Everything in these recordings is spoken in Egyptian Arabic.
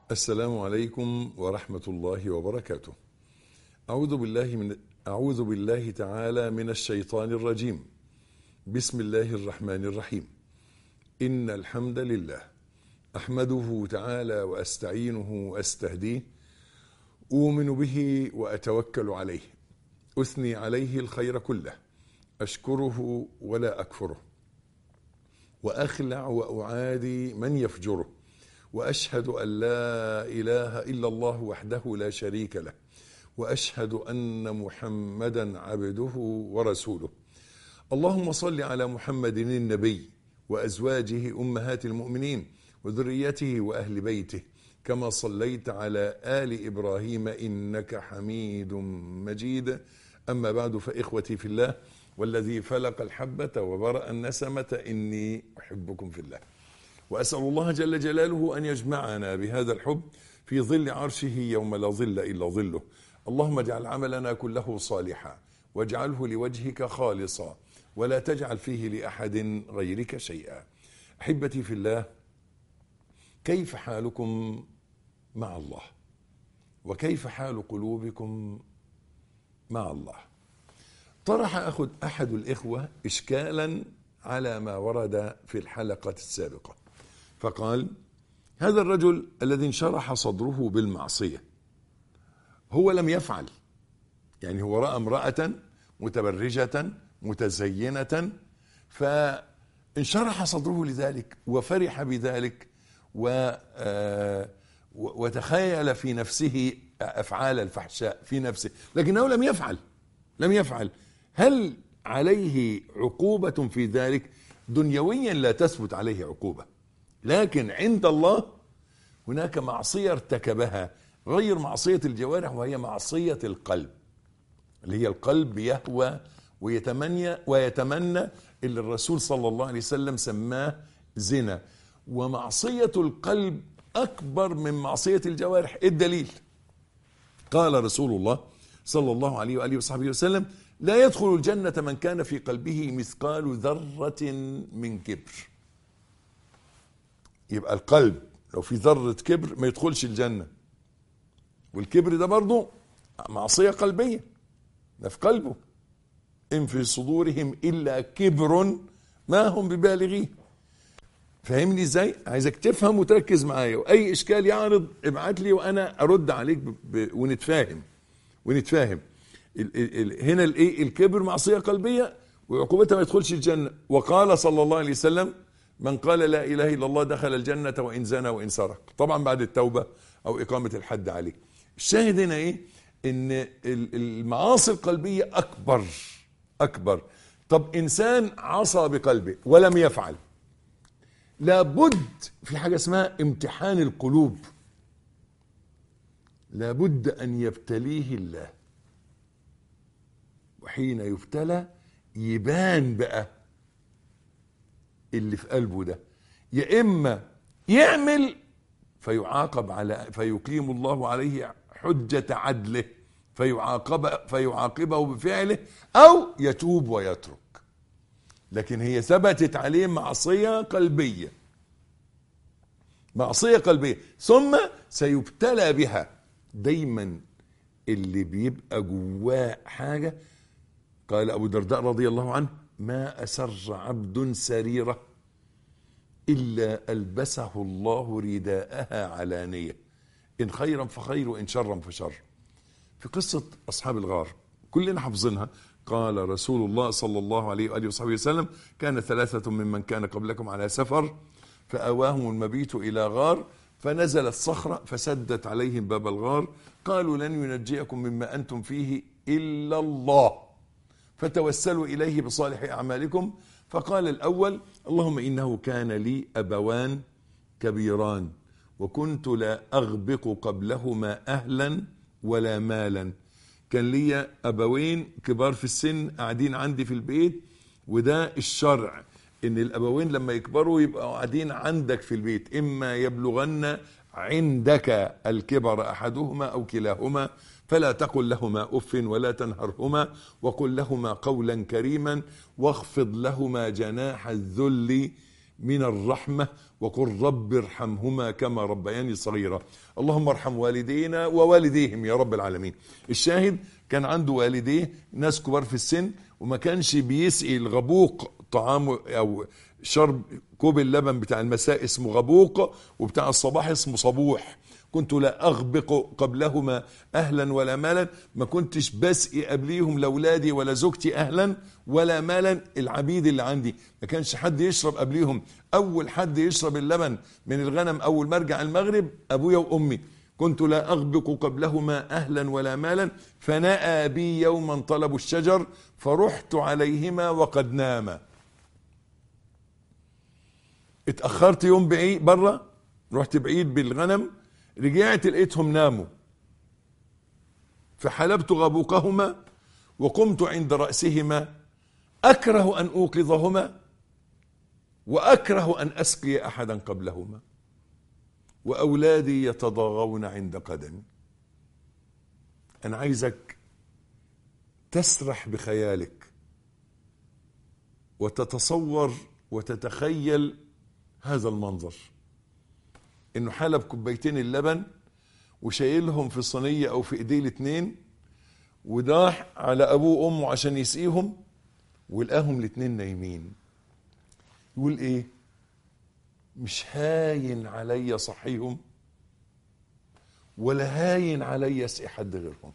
السلام عليكم ورحمة الله وبركاته. أعوذ بالله من أعوذ بالله تعالى من الشيطان الرجيم. بسم الله الرحمن الرحيم. إن الحمد لله أحمده تعالى وأستعينه وأستهديه أؤمن به وأتوكل عليه. أثني عليه الخير كله. أشكره ولا أكفره. وأخلع وأعادي من يفجره. واشهد ان لا اله الا الله وحده لا شريك له واشهد ان محمدا عبده ورسوله اللهم صل على محمد النبي وازواجه امهات المؤمنين وذريته واهل بيته كما صليت على ال ابراهيم انك حميد مجيد اما بعد فاخوتي في الله والذي فلق الحبه وبرا النسمه اني احبكم في الله واسال الله جل جلاله ان يجمعنا بهذا الحب في ظل عرشه يوم لا ظل الا ظله اللهم اجعل عملنا كله صالحا واجعله لوجهك خالصا ولا تجعل فيه لاحد غيرك شيئا احبتي في الله كيف حالكم مع الله وكيف حال قلوبكم مع الله طرح أخذ احد الاخوه اشكالا على ما ورد في الحلقه السابقه فقال هذا الرجل الذي انشرح صدره بالمعصية هو لم يفعل يعني هو رأى امرأة متبرجة متزينة فانشرح صدره لذلك وفرح بذلك و وتخيل في نفسه أفعال الفحشاء في نفسه لكنه لم يفعل لم يفعل هل عليه عقوبة في ذلك دنيويا لا تثبت عليه عقوبة لكن عند الله هناك معصية ارتكبها غير معصية الجوارح وهي معصية القلب اللي هي القلب يهوى ويتمنى ويتمنى اللي الرسول صلى الله عليه وسلم سماه زنا ومعصية القلب أكبر من معصية الجوارح إيه الدليل قال رسول الله صلى الله عليه وآله وصحبه وسلم لا يدخل الجنة من كان في قلبه مثقال ذرة من كبر يبقى القلب لو في ذرة كبر ما يدخلش الجنة والكبر ده برضه معصية قلبية ده في قلبه إن في صدورهم إلا كبر ما هم ببالغيه فاهمني ازاي عايزك تفهم وتركز معايا واي اشكال يعرض ابعت لي وانا ارد عليك ب... ب... ونتفاهم ونتفاهم ال... ال... هنا الايه الكبر معصيه قلبيه وعقوبتها ما يدخلش الجنه وقال صلى الله عليه وسلم من قال لا اله الا الله دخل الجنه وان زنى وان سرق طبعا بعد التوبه او اقامه الحد عليه الشاهد هنا ايه ان المعاصي القلبيه اكبر اكبر طب انسان عصى بقلبه ولم يفعل لابد في حاجه اسمها امتحان القلوب لابد ان يبتليه الله وحين يبتلى يبان بقى اللي في قلبه ده يا اما يعمل فيعاقب على فيقيم الله عليه حجة عدله فيعاقب فيعاقبه بفعله او يتوب ويترك لكن هي ثبتت عليه معصية قلبية معصية قلبية ثم سيبتلى بها دايما اللي بيبقى جواه حاجة قال أبو درداء رضي الله عنه ما أسر عبد سريرة إلا ألبسه الله رداءها علانية إن خيرا فخير وإن شرا فشر في قصة أصحاب الغار كلنا حافظينها قال رسول الله صلى الله عليه وآله وصحبه وسلم كان ثلاثة ممن كان قبلكم على سفر فأواهم المبيت إلى غار فنزلت صخرة فسدت عليهم باب الغار قالوا لن ينجيكم مما أنتم فيه إلا الله فتوسلوا إليه بصالح أعمالكم فقال الأول اللهم إنه كان لي أبوان كبيران وكنت لا أغبق قبلهما أهلا ولا مالا كان لي أبوين كبار في السن قاعدين عندي في البيت وده الشرع ان الابوين لما يكبروا يبقوا قاعدين عندك في البيت اما يبلغن عندك الكبر احدهما او كلاهما فلا تقل لهما اف ولا تنهرهما وقل لهما قولا كريما واخفض لهما جناح الذل من الرحمة وقل رب ارحمهما كما ربياني صغيرا اللهم ارحم والدينا ووالديهم يا رب العالمين الشاهد كان عنده والديه ناس كبار في السن وما كانش بيسقي الغبوق طعامه او شرب كوب اللبن بتاع المساء اسمه غبوق وبتاع الصباح اسمه صبوح كنت لا اغبق قبلهما اهلا ولا مالا ما كنتش بسقي قبليهم لاولادي ولا زوجتي اهلا ولا مالا العبيد اللي عندي ما كانش حد يشرب قبليهم اول حد يشرب اللبن من الغنم اول ما ارجع المغرب ابويا وامي كنت لا اغبق قبلهما اهلا ولا مالا فنأى بي يوما طلبوا الشجر فرحت عليهما وقد ناما اتأخرت يوم بعيد بره رحت بعيد بالغنم رجعت لقيتهم ناموا فحلبت غبوقهما وقمت عند رأسهما أكره أن أوقظهما وأكره أن أسقي أحدا قبلهما وأولادي يتضاغون عند قدمي أنا عايزك تسرح بخيالك وتتصور وتتخيل هذا المنظر انه حلب كوبايتين اللبن وشايلهم في صينيه او في ايديه الاتنين وراح على ابوه وامه عشان يسقيهم ولقاهم الاتنين نايمين يقول ايه مش هاين عليا صحيهم ولا هاين عليا اسقي حد غيرهم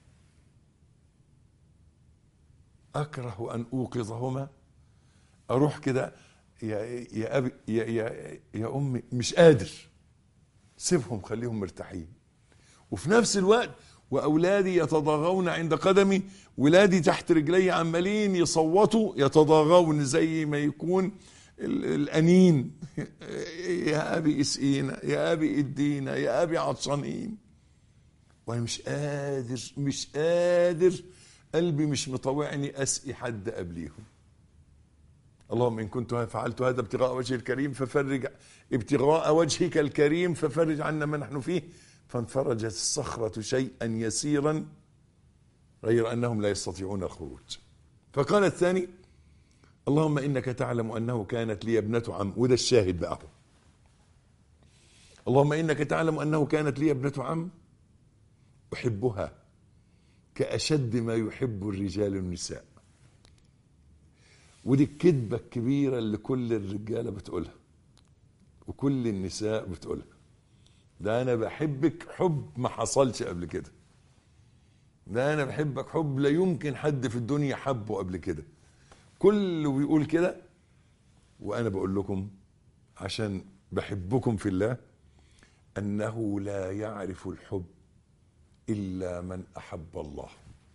اكره ان اوقظهما اروح كده يا يا ابي يا يا يا امي مش قادر سيبهم خليهم مرتاحين وفي نفس الوقت واولادي يتضاغون عند قدمي ولادي تحت رجلي عمالين يصوتوا يتضاغون زي ما يكون ال- الانين يا ابي اسقينا يا ابي ادينا يا ابي عطشانين وانا مش قادر مش قادر قلبي مش مطوعني اسقي حد قبليهم اللهم ان كنت فعلت هذا ابتغاء وجه الكريم ففرج ابتغاء وجهك الكريم ففرج عنا ما نحن فيه فانفرجت الصخرة شيئا يسيرا غير انهم لا يستطيعون الخروج فقال الثاني اللهم انك تعلم انه كانت لي ابنة عم وده الشاهد بقى هو. اللهم انك تعلم انه كانت لي ابنة عم احبها كاشد ما يحب الرجال النساء ودي الكذبة الكبيرة اللي كل الرجالة بتقولها وكل النساء بتقولها ده أنا بحبك حب ما حصلش قبل كده ده أنا بحبك حب لا يمكن حد في الدنيا حبه قبل كده كله بيقول كده وأنا بقول لكم عشان بحبكم في الله أنه لا يعرف الحب إلا من أحب الله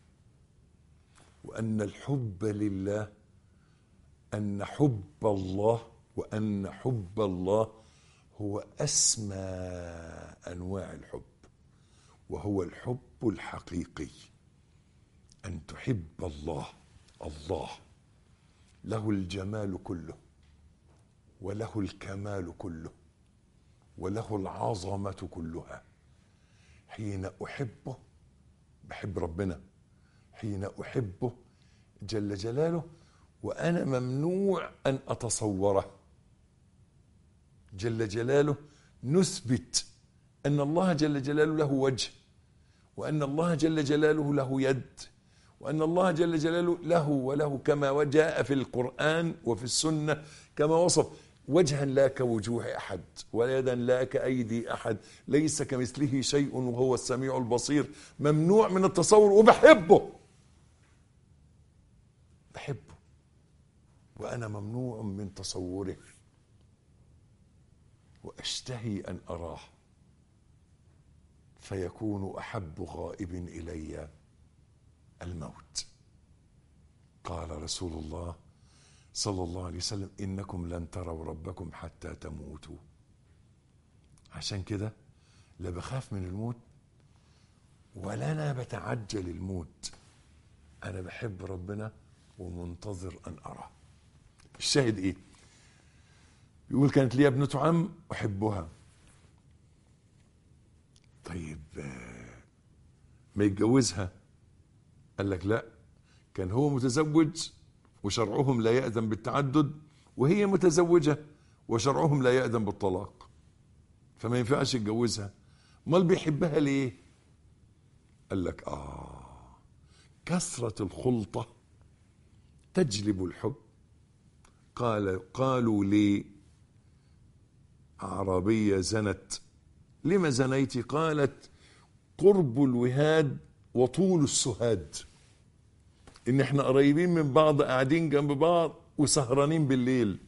وأن الحب لله أن حب الله وأن حب الله هو أسمى أنواع الحب وهو الحب الحقيقي أن تحب الله الله له الجمال كله وله الكمال كله وله العظمة كلها حين أحبه بحب ربنا حين أحبه جل جلاله وانا ممنوع ان اتصوره جل جلاله نثبت ان الله جل جلاله له وجه وان الله جل جلاله له يد وان الله جل جلاله له وله كما جاء في القران وفي السنه كما وصف وجها لا كوجوه احد ويدا لا كايدي احد ليس كمثله شيء وهو السميع البصير ممنوع من التصور وبحبه بحبه وانا ممنوع من تصوره واشتهي ان اراه فيكون احب غائب الي الموت قال رسول الله صلى الله عليه وسلم انكم لن تروا ربكم حتى تموتوا عشان كده لا بخاف من الموت ولا انا بتعجل الموت انا بحب ربنا ومنتظر ان اراه الشاهد ايه يقول كانت لي ابنة عم احبها طيب آه، ما يتجوزها قال لك لا كان هو متزوج وشرعهم لا يأذن بالتعدد وهي متزوجة وشرعهم لا يأذن بالطلاق فما ينفعش يتجوزها امال بيحبها ليه قال لك اه كثرة الخلطة تجلب الحب قال قالوا لي عربية زنت لما زنيت قالت قرب الوهاد وطول السهاد ان احنا قريبين من بعض قاعدين جنب بعض وسهرانين بالليل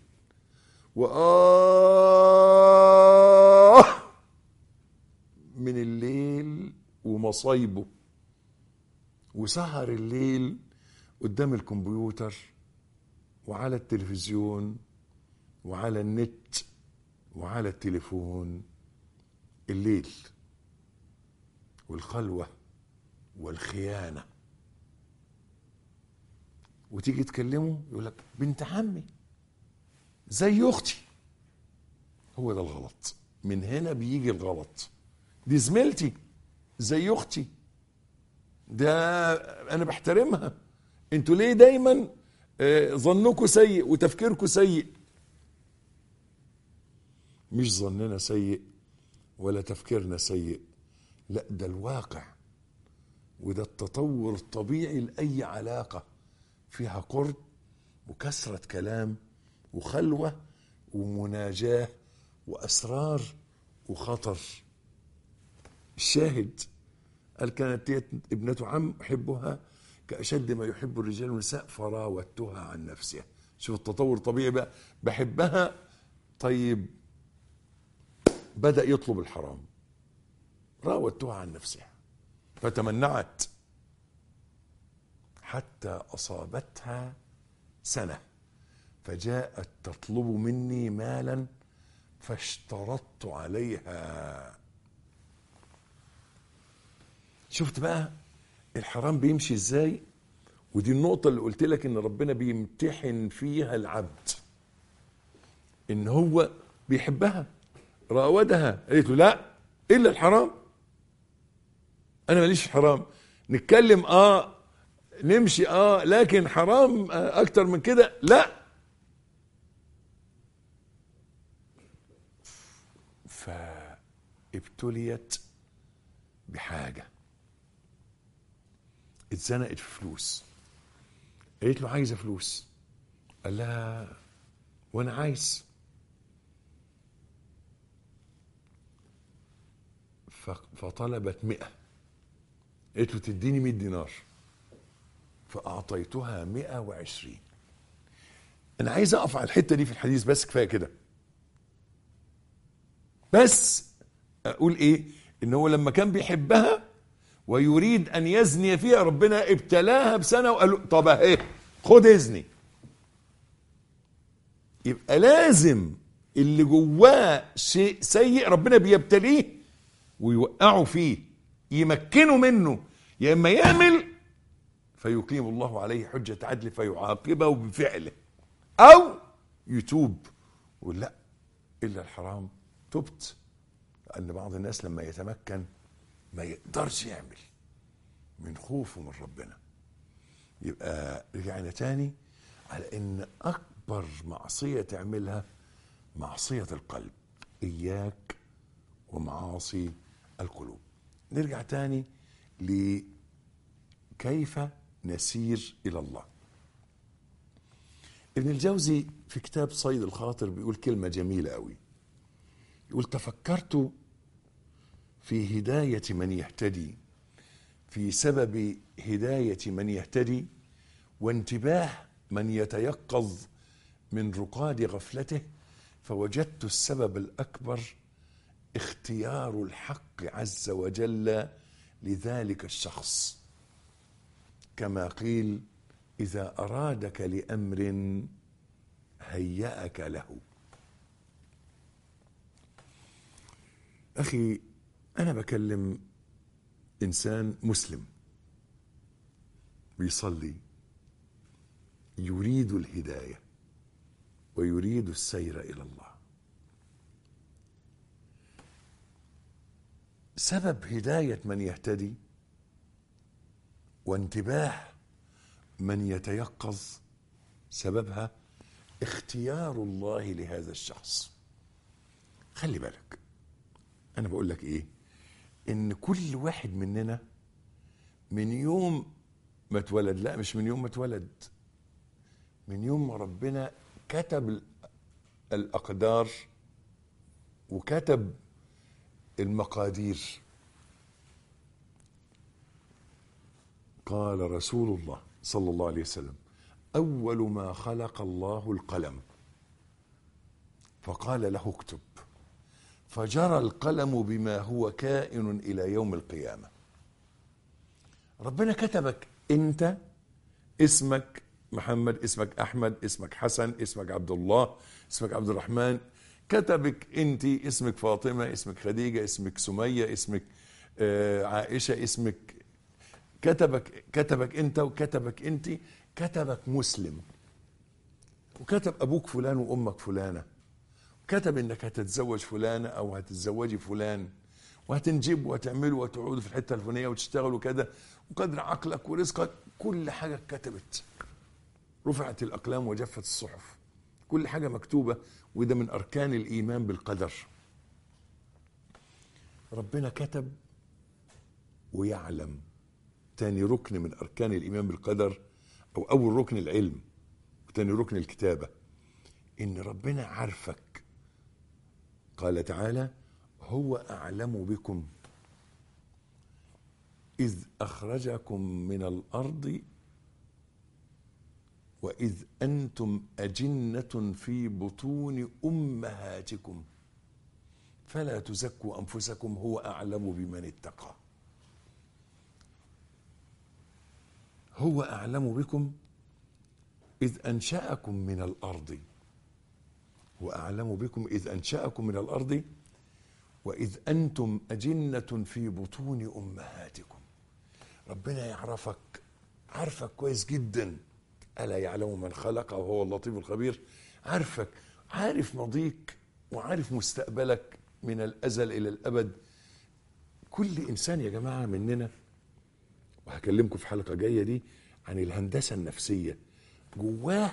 وآه من الليل ومصايبه وسهر الليل قدام الكمبيوتر وعلى التلفزيون وعلى النت وعلى التليفون الليل والخلوة والخيانة وتيجي تكلمه يقول لك بنت عمي زي اختي هو ده الغلط من هنا بيجي الغلط دي زميلتي زي اختي ده انا بحترمها انتوا ليه دايما آه، ظنكم سيء وتفكيركم سيء مش ظننا سيء ولا تفكيرنا سيء لا ده الواقع وده التطور الطبيعي لأي علاقة فيها قرب وكثرة كلام وخلوة ومناجاة وأسرار وخطر الشاهد قال كانت هي ابنة عم أحبها كأشد ما يحب الرجال والنساء فراودتها عن نفسها شوف التطور الطبيعي بقى بحبها طيب بدأ يطلب الحرام راودتها عن نفسها فتمنعت حتى أصابتها سنة فجاءت تطلب مني مالا فاشترطت عليها شفت بقى الحرام بيمشي ازاي ودي النقطة اللي قلت لك ان ربنا بيمتحن فيها العبد ان هو بيحبها راودها قالت له لا الا الحرام انا ماليش في حرام نتكلم اه نمشي اه لكن حرام آه اكتر من كده لا فابتليت بحاجة اتزنقت في فلوس قالت له عايزة فلوس قال لها وانا عايز ف- فطلبت مئة قالت له تديني مئة دينار فأعطيتها مئة وعشرين أنا عايز أقف على الحتة دي في الحديث بس كفاية كده بس أقول إيه إن هو لما كان بيحبها ويريد أن يزني فيها ربنا ابتلاها بسنة وقال له طب أهي خد إذني يبقى لازم اللي جواه شيء سيء ربنا بيبتليه ويوقعه فيه يمكنه منه يا اما يعمل فيقيم الله عليه حجة عدل فيعاقبه بفعله او يتوب يقول لا الا الحرام تبت لان بعض الناس لما يتمكن ما يقدرش يعمل من خوفه من ربنا يبقى رجعنا تاني على ان اكبر معصية تعملها معصية القلب اياك ومعاصي القلوب نرجع تاني لكيف نسير الى الله ابن الجوزي في كتاب صيد الخاطر بيقول كلمة جميلة قوي يقول تفكرت في هداية من يهتدي في سبب هداية من يهتدي وانتباه من يتيقظ من رقاد غفلته فوجدت السبب الأكبر اختيار الحق عز وجل لذلك الشخص كما قيل اذا ارادك لامر هيأك له اخي انا بكلم انسان مسلم بيصلي يريد الهدايه ويريد السير الى الله سبب هدايه من يهتدي وانتباه من يتيقظ سببها اختيار الله لهذا الشخص خلي بالك انا بقول لك ايه ان كل واحد مننا من يوم ما اتولد لا مش من يوم ما اتولد من يوم ما ربنا كتب ال- الاقدار وكتب المقادير قال رسول الله صلى الله عليه وسلم اول ما خلق الله القلم فقال له اكتب فجرى القلم بما هو كائن الى يوم القيامه ربنا كتبك انت اسمك محمد اسمك احمد اسمك حسن اسمك عبد الله اسمك عبد الرحمن كتبك انت اسمك فاطمه اسمك خديجه اسمك سميه اسمك آه، عائشه اسمك كتبك كتبك انت وكتبك انت كتبك مسلم وكتب ابوك فلان وامك فلانه كتب انك هتتزوج فلانه او هتتزوجي فلان وهتنجب وهتعملوا وتقعدوا في الحته الفلانيه وتشتغلوا كده وقدر عقلك ورزقك كل حاجه اتكتبت رفعت الاقلام وجفت الصحف كل حاجه مكتوبه وده من اركان الايمان بالقدر ربنا كتب ويعلم تاني ركن من اركان الايمان بالقدر او اول ركن العلم وتاني ركن الكتابه ان ربنا عارفك قال تعالى هو اعلم بكم اذ اخرجكم من الارض واذ انتم اجنه في بطون امهاتكم فلا تزكوا انفسكم هو اعلم بمن اتقى هو اعلم بكم اذ انشاكم من الارض هو اعلم بكم اذ انشاكم من الارض واذ انتم اجنه في بطون امهاتكم ربنا يعرفك عارفك كويس جدا الا يعلم من خلق وهو اللطيف الخبير عارفك عارف ماضيك وعارف مستقبلك من الازل الى الابد كل انسان يا جماعه مننا وهكلمكم في حلقه جايه دي عن الهندسه النفسيه جواه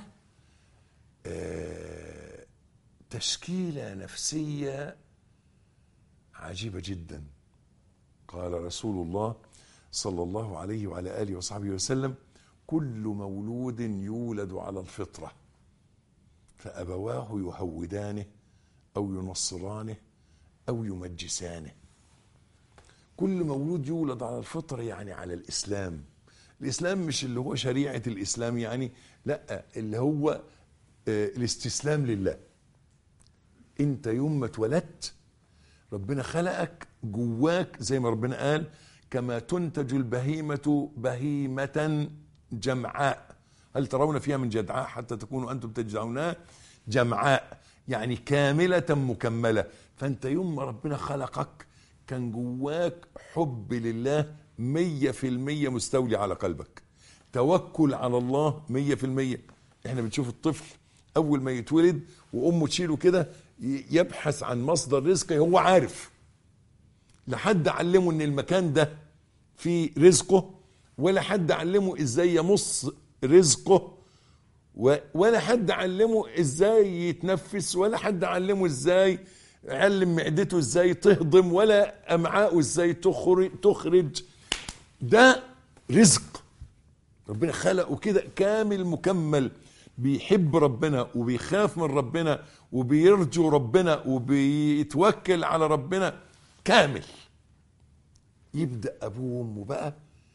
آه تشكيله نفسيه عجيبه جدا قال رسول الله صلى الله عليه وعلى اله وصحبه وسلم كل مولود يولد على الفطره فابواه يهودانه او ينصرانه او يمجسانه كل مولود يولد على الفطره يعني على الاسلام الاسلام مش اللي هو شريعه الاسلام يعني لا اللي هو آه، الاستسلام لله انت يوم ما اتولدت ربنا خلقك جواك زي ما ربنا قال كما تنتج البهيمة بهيمة جمعاء هل ترون فيها من جدعاء حتى تكونوا أنتم تجدعونها جمعاء يعني كاملة مكملة فأنت يوم ما ربنا خلقك كان جواك حب لله مية في المية مستولي على قلبك توكل على الله مية في المية احنا بنشوف الطفل أول ما يتولد وأمه تشيله كده ي- يبحث عن مصدر رزقه هو عارف لحد علمه ان المكان ده فيه رزقه ولا حد علمه ازاي يمص رزقه و- ولا حد علمه ازاي يتنفس ولا حد علمه ازاي علم معدته ازاي تهضم ولا امعاءه ازاي تخرج تخرج ده رزق ربنا خلقه كده كامل مكمل بيحب ربنا وبيخاف من ربنا وبيرجو ربنا وبيتوكل على ربنا كامل يبدا ابوه وامه بقى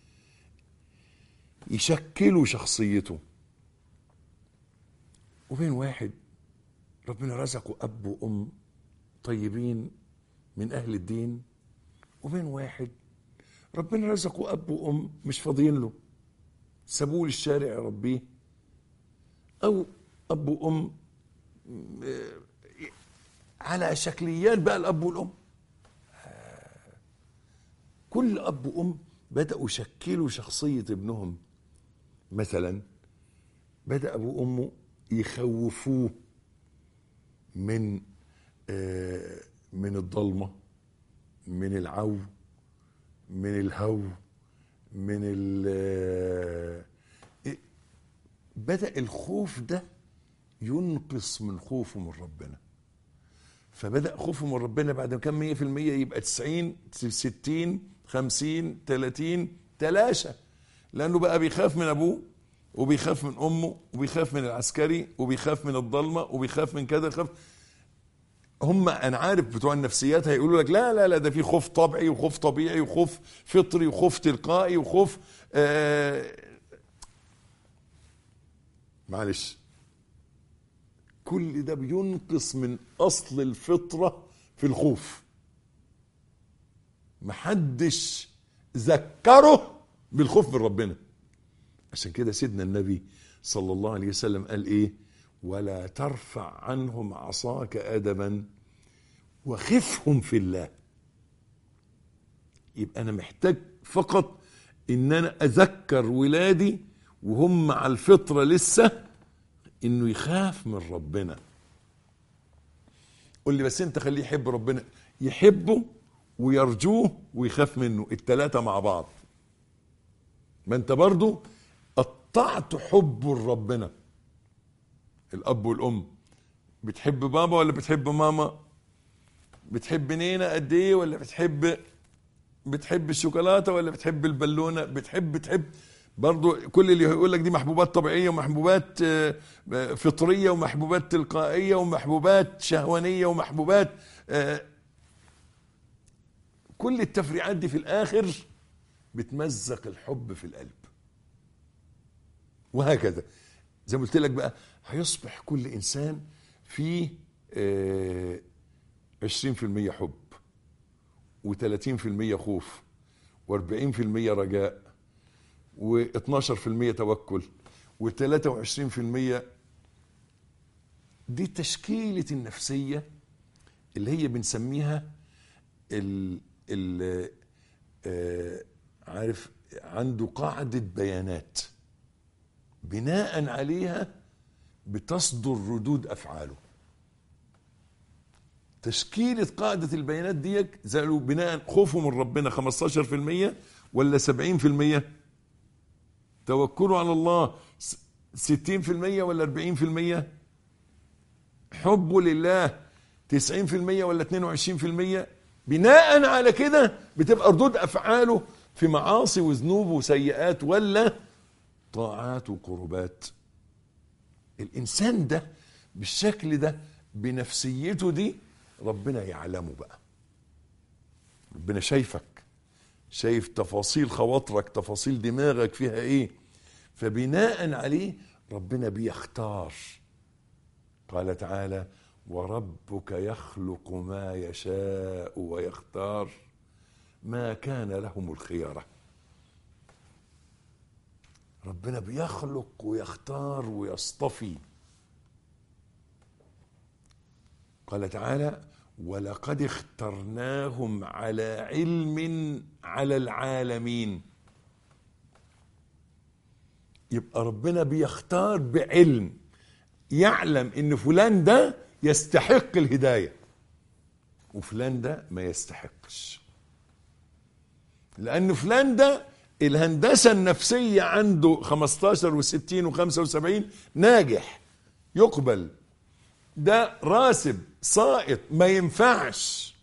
يشكلوا شخصيته وبين واحد ربنا رزقه اب وام طيبين من اهل الدين وبين واحد ربنا رزقه اب وام مش فاضيين له سابوه للشارع يربيه او اب وام آه، على شكليات بقى الاب والام آه، كل اب وام بداوا يشكلوا شخصيه ابنهم مثلا بدا ابوه وامه يخوفوه من آه، من الضلمه من العو من الهو من ال بدا الخوف ده ينقص من خوفه من ربنا فبدأ خوفه من ربنا بعد ما كان 100% يبقى 90 60 50 30 تلاشى لأنه بقى بيخاف من أبوه وبيخاف من أمه وبيخاف من العسكري وبيخاف من الضلمة وبيخاف من كذا خاف هم انا عارف بتوع النفسيات هيقولوا لك لا لا لا ده في خوف طبيعي وخوف طبيعي وخوف فطري وخوف تلقائي وخوف آه معلش كل ده بينقص من اصل الفطره في الخوف محدش ذكره بالخوف من ربنا عشان كده سيدنا النبي صلى الله عليه وسلم قال ايه ولا ترفع عنهم عصاك ادبا وخفهم في الله يبقى انا محتاج فقط ان انا اذكر ولادي وهم على الفطره لسه انه يخاف من ربنا قول لي بس انت خليه يحب ربنا يحبه ويرجوه ويخاف منه التلاتة مع بعض ما انت برضو قطعت حبه لربنا الاب والام بتحب بابا ولا بتحب ماما بتحب نينا قد ايه ولا بتحب بتحب الشوكولاته ولا بتحب البالونه بتحب بتحب برضو كل اللي يقول لك دي محبوبات طبيعيه ومحبوبات آه، آه، فطريه ومحبوبات تلقائيه ومحبوبات شهوانيه ومحبوبات آه، كل التفريعات دي في الاخر بتمزق الحب في القلب وهكذا زي ما قلت لك بقى هيصبح كل انسان فيه آه، 20% حب و30% خوف و40% رجاء و12% توكل و23% دي تشكيلة النفسية اللي هي بنسميها ال ال آه، عارف عنده قاعدة بيانات بناء عليها بتصدر ردود أفعاله تشكيلة قاعدة البيانات دي زالوا بناء خوفه من ربنا 15% ولا 70% توكله على الله س- 60% ولا 40% حبه لله 90% ولا 22% بناء على كده بتبقى ردود افعاله في معاصي وذنوب وسيئات ولا طاعات وقربات الانسان ده بالشكل ده بنفسيته دي ربنا يعلمه بقى ربنا شايفك شايف تفاصيل خواطرك تفاصيل دماغك فيها ايه فبناء عليه ربنا بيختار قال تعالى وربك يخلق ما يشاء ويختار ما كان لهم الخيارة ربنا بيخلق ويختار ويصطفي قال تعالى ولقد اخترناهم على علم على العالمين يبقى ربنا بيختار بعلم يعلم ان فلان ده يستحق الهدايه وفلان ده ما يستحقش لان فلان ده الهندسه النفسيه عنده 15 و60 و75 ناجح يقبل ده راسب ساقط ما ينفعش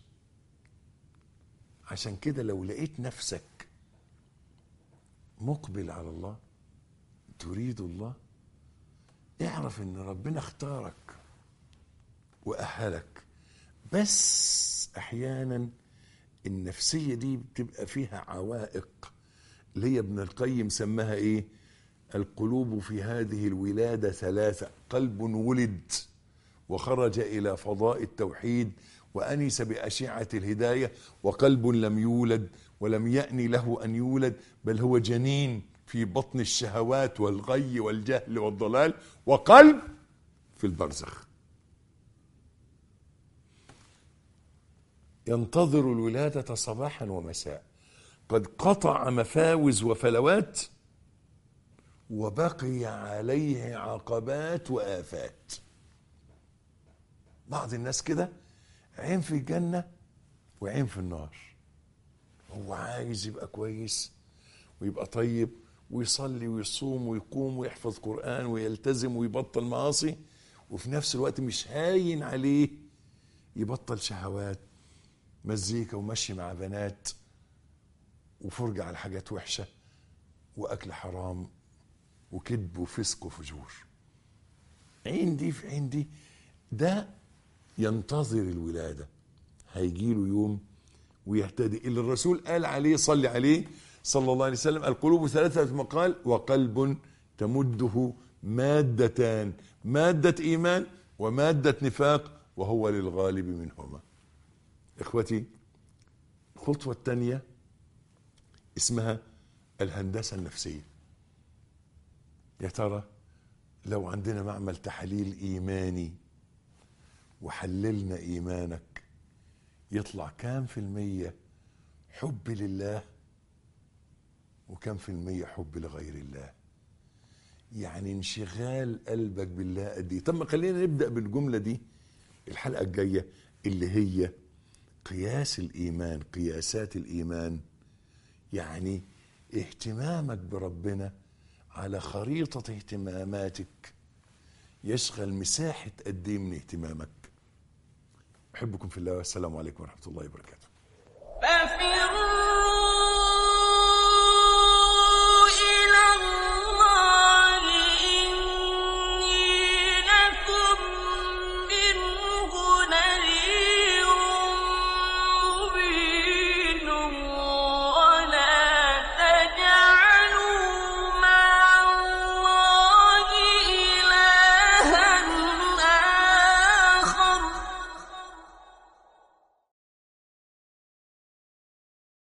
عشان كده لو لقيت نفسك مقبل على الله تريد الله اعرف ان ربنا اختارك واهلك بس احيانا النفسيه دي بتبقى فيها عوائق اللي هي ابن القيم سماها ايه القلوب في هذه الولاده ثلاثه قلب ولد وخرج الى فضاء التوحيد وانس باشعه الهدايه وقلب لم يولد ولم يأن له ان يولد بل هو جنين في بطن الشهوات والغي والجهل والضلال وقلب في البرزخ ينتظر الولادة صباحا ومساء قد قطع مفاوز وفلوات وبقي عليه عقبات وآفات بعض الناس كده عين في الجنة وعين في النار هو عايز يبقى كويس ويبقى طيب ويصلي ويصوم ويقوم ويحفظ قرآن ويلتزم ويبطل معاصي وفي نفس الوقت مش هاين عليه يبطل شهوات مزيكا ومشي مع بنات وفرجة على حاجات وحشة وأكل حرام وكذب وفسق وفجور عين دي في عين دي ده ينتظر الولادة هيجيله يوم ويهتدي اللي الرسول قال عليه صلي عليه صلى الله عليه وسلم القلوب ثلاثة مقال وقلب تمده مادتان مادة إيمان ومادة نفاق وهو للغالب منهما إخوتي الخطوة الثانية اسمها الهندسة النفسية يا ترى لو عندنا معمل تحاليل إيماني وحللنا إيمانك يطلع كام في المية حب لله وكم في المية حب لغير الله يعني انشغال قلبك بالله قد ايه طب ما خلينا نبدا بالجمله دي الحلقه الجايه اللي هي قياس الايمان قياسات الايمان يعني اهتمامك بربنا على خريطه اهتماماتك يشغل مساحه قد ايه من اهتمامك احبكم في الله والسلام عليكم ورحمه الله وبركاته